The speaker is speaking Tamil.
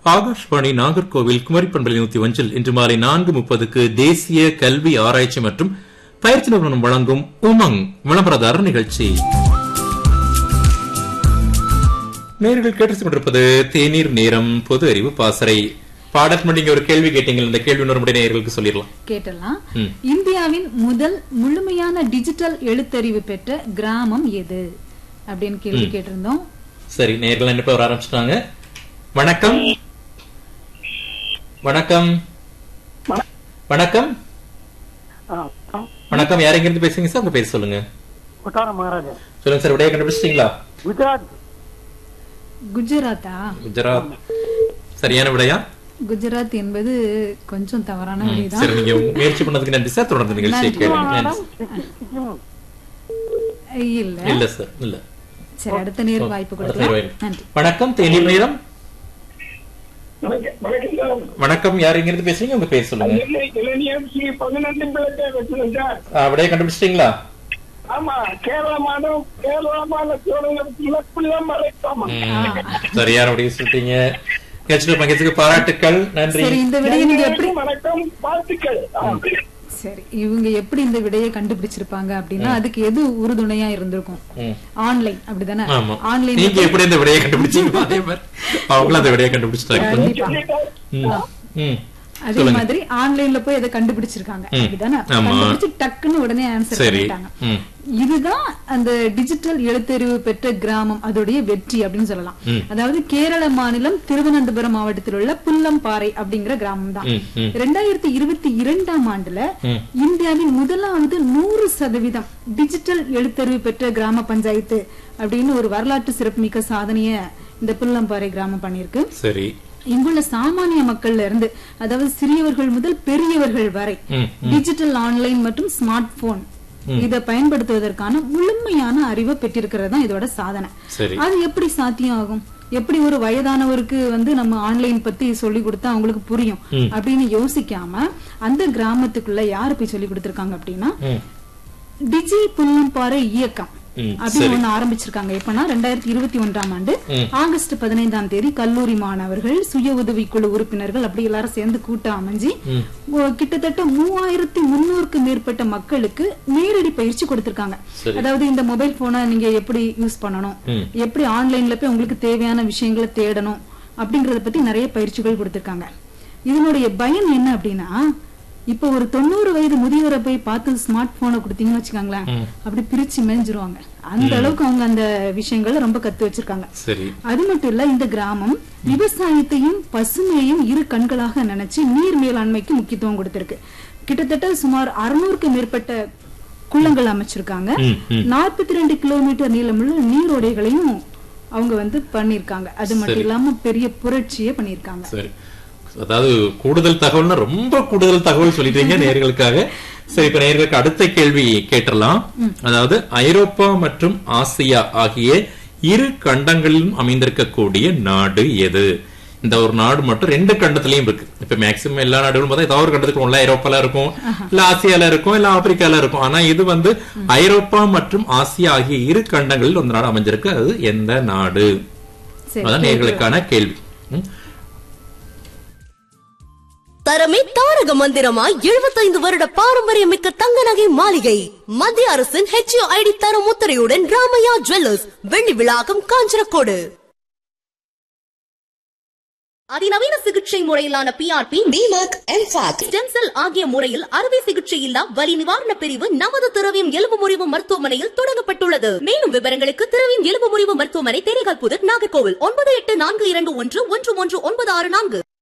ஆகாஷ்வாணி நாகர்கோவில் குமரி பண்பலை நூத்தி ஒன்றில் இன்று மாலை நான்கு முப்பதுக்கு தேசிய கல்வி ஆராய்ச்சி மற்றும் பயிற்சி நிறுவனம் வழங்கும் உமங் விளம்பரதாரர் நிகழ்ச்சி நேர்கள் கேட்டு கொண்டிருப்பது தேநீர் நேரம் பொது அறிவு பாசறை பாடல் நீங்க ஒரு கேள்வி கேட்டீங்க இந்த கேள்வி இன்னொரு நேயர்களுக்கு சொல்லிடலாம் கேட்டலாம் ம். இந்தியாவின் முதல் முழுமையான டிஜிட்டல் எழுத்தறிவு பெற்ற கிராமம் எது அப்படின்னு கேள்வி கேட்டிருந்தோம் சரி நேர்கள் என்ன பேர் ஆரம்பிச்சிட்டாங்க வணக்கம் வணக்கம் வணக்கம் வணக்கம் யார் எங்க இருந்து பேசுறீங்க சார் உங்க பேர் சொல்லுங்க கொட்டார மகாராஜா சொல்லுங்க சார் விடைய கண்டுபிடிச்சிட்டீங்களா குஜராத் குஜராத்தா குஜராத் சரியான விடையா குஜராத் என்பது கொஞ்சம் தவறான விடைதான் சரி நீங்க முயற்சி பண்ணதுக்கு நன்றி சார் தொடர்ந்து நிகழ்ச்சியை கேளுங்க நன்றி. சிக்கிம் இல்ல இல்ல சார் இல்ல சரி அடுத்த நேர் வாய்ப்பு அடுத்த நேர் கொடுக்கலாம் வாய்ப்பு. நன்றி வணக்கம் தேநீர் நேரம் வணக்கம் வணக்கம் சார் வணக்கம் யார் எங்க இருந்து பேசுறீங்க உங்க பேர் சொல்லுங்க நெல்லை இளநியம்சி பதினெட்டு பிள்ளைங்க வச்சுருங்க சார் ஆ, விடைய கண்டுபிடிச்சிட்டீங்களா ஆமா கேரள மாதம் கேரள மாநிலத்தோட புள்ளம் மறைப்பாமா ம், சரியான விடைய சொல்லிட்டீங்க நிகழ்ச்சியில் பங்கேற்றதுக்கு பாராட்டுக்கள் நன்றி சரி இந்த விடையை நீங்க எப்படி வணக்கம் வாழ்த்துக்கள் ஆ. சரி இவங்க எப்படி இந்த விடையை கண்டுபிடிச்சிருப்பாங்க அப்படின்னா அதுக்கு எது உறுதுணையா இருந்திருக்கும் ம். ஆன்லைன் அப்படிதானே ஆமா ஆன்லைன் நீங்க எப்படி இந்த விடையை கண்டுபிடிச்சீங்க அதே மாதிரி அவங்களும் அந்த விடையை கண்டுபிடிச்சிட்டாங்க கண்டிப்பா ம். ம். அதே சொல்லுங்க. மாதிரி ஆன்லைன்ல போய் அதை கண்டுபிடிச்சிருக்காங்க ம். அப்படிதானே ஆமா. கண்டுபிடிச்சு டக்குன்னு உடனே ஆன்சர் சரி பண்ணிட்டாங்க ம். இதுதான் அந்த டிஜிட்டல் எழுத்தறிவு பெற்ற கிராமம் அதோடைய வெற்றி அப்படின்னு சொல்லலாம் ம். அதாவது கேரள மாநிலம் திருவனந்தபுரம் மாவட்டத்தில் உள்ள புல்லம்பாறை அப்படிங்கிற கிராமம் தான் ம், ம். ரெண்டாயிரத்தி இருபத்தி இரண்டாம் ஆண்டுல ம். இந்தியாவின் முதலாவது நூறு சதவீதம் டிஜிட்டல் எழுத்தறிவு பெற்ற கிராம பஞ்சாயத்து அப்படின்னு ஒரு வரலாற்று சிறப்புமிக்க சாதனைய இந்த புல்லம்பாறை கிராமம் பண்ணிருக்கு சரி இங்குள்ள சாமானிய மக்கள்ல இருந்து அதாவது சிறியவர்கள் முதல் பெரியவர்கள் வரை ம், டிஜிட்டல் ஆன்லைன் மற்றும் ஸ்மார்ட் போன் இத பயன்படுத்துவதற்கான முழுமையான அறிவை பெற்றிருக்கிறது தான் இதோட சாதனை சரி அது எப்படி சாத்தியம் ஆகும் எப்படி ஒரு வயதானவருக்கு வந்து நம்ம ஆன்லைன் பத்தி சொல்லி கொடுத்தா அவங்களுக்கு புரியும் ம். அப்படின்னு யோசிக்காம அந்த கிராமத்துக்குள்ள யாரு போய் சொல்லி கொடுத்திருக்காங்க அப்படின்னா ம். டிஜி புல்லம்பாறை இயக்கம் ம், அப்படின்னு ஒண்ணு ஆரம்பிச்சிருக்காங்க எப்பன்னா ரெண்டாயிரத்தி இருபத்தி ஒன்றாம் ஆண்டு ம். ஆகஸ்ட் பதினைந்தாம் தேதி கல்லூரி மாணவர்கள் சுய உதவி குழு உறுப்பினர்கள் அப்படி எல்லாரும் சேர்ந்து கூட்டம் அமைஞ்சு ம். ஓ, கிட்டத்தட்ட மூவாயிரத்தி முன்னூறுக்கு மேற்பட்ட மக்களுக்கு நேரடி பயிற்சி கொடுத்திருக்காங்க சரி. அதாவது இந்த மொபைல் போனை நீங்க எப்படி யூஸ் பண்ணணும் ம். எப்படி ஆன்லைன்ல போய் உங்களுக்கு தேவையான விஷயங்களை தேடணும் அப்படிங்கறத பத்தி நிறைய பயிற்சிகள் கொடுத்திருக்காங்க இதனுடைய பயன் என்ன அப்படின்னா இப்ப ஒரு தொண்ணூறு வயது முதியவரை போய் பார்த்து ஸ்மார்ட் போனை கொடுத்தீங்கன்னு வச்சுக்கோங்களேன் ம். அப்படி பிரிச்சு மேஞ்சிருவாங்க அந்த அளவுக்கு அவங்க அந்த விஷயங்களை ரொம்ப கத்து வச்சிருக்காங்க சரி அது மட்டும் இல்ல இந்த கிராமம் விவசாயத்தையும் பசுமையையும் இரு கண்களாக நினைச்சு நீர் மேலாண்மைக்கு முக்கியத்துவம் கொடுத்திருக்கு கிட்டத்தட்ட சுமார் அறுநூறுக்கு மேற்பட்ட குளங்கள் அமைச்சிருக்காங்க ம், ம். நாற்பத்தி ரெண்டு கிலோமீட்டர் நீளமுள்ள நீரோடைகளையும் அவங்க வந்து பண்ணிருக்காங்க அது மட்டும் சரி. இல்லாம பெரிய புரட்சியே பண்ணிருக்காங்க சரி அதாவது கூடுதல் தகவல்னா ரொம்ப கூடுதல் தகவல் சொல்லிட்டீங்க நேர்களுக்காக சரி இப்ப நேர்களுக்கு அடுத்த கேள்வி கேட்டலாம் அதாவது ஐரோப்பா மற்றும் ஆசியா ஆகிய இரு கண்டங்களிலும் அமைந்திருக்கக்கூடிய நாடு எது இந்த ஒரு நாடு மட்டும் ரெண்டு கண்டத்திலயும் இருக்கு இப்ப மேக்சிமம் எல்லா நாடுகளும் பார்த்தா ஏதாவது ஒரு கண்டத்துக்கு ஒண்ணு ஐரோப்பால இருக்கும் இல்ல ஆசியால இருக்கும் இல்ல ஆப்பிரிக்கால இருக்கும் ஆனா இது வந்து ஐரோப்பா மற்றும் ஆசியா ஆகிய இரு கண்டங்களில் ஒரு நாடு அமைஞ்சிருக்கு அது எந்த நாடு சரி அதான் நேர்களுக்கான கேள்வி ம். தரமே தாரக மந்திரமாய் 75 வருட பாரம்பரியமிக்க தங்க நகை மாளிகை மத்திய அரசின் ஹெச்ஐடி தர முத்திரையுடன் ராமையா ஜுவல்லர்ஸ் வெள்ளி விழாக்கம் காஞ்சரக்கோடு அதிநவீன சிகிச்சை முறையிலான பிஆர்பி டிமாக் எம்பாக் ஸ்டெம் செல் ஆகிய முறையில் அறுவை சிகிச்சை இல்லா வலி நிவாரண பிரிவு நமது திரவியம் எலும்பு முறிவு மருத்துவமனையில் தொடங்கப்பட்டுள்ளது மேலும் விவரங்களுக்கு திரவியம் எலும்பு முறிவு மருத்துவமனை தேனிகால் புதர் நாகர்கோவில் ஒன்பது எட்டு நான்கு இரண்டு ஒன்று ஒன்று ஒன்று ஒன்பது ஆறு நான்கு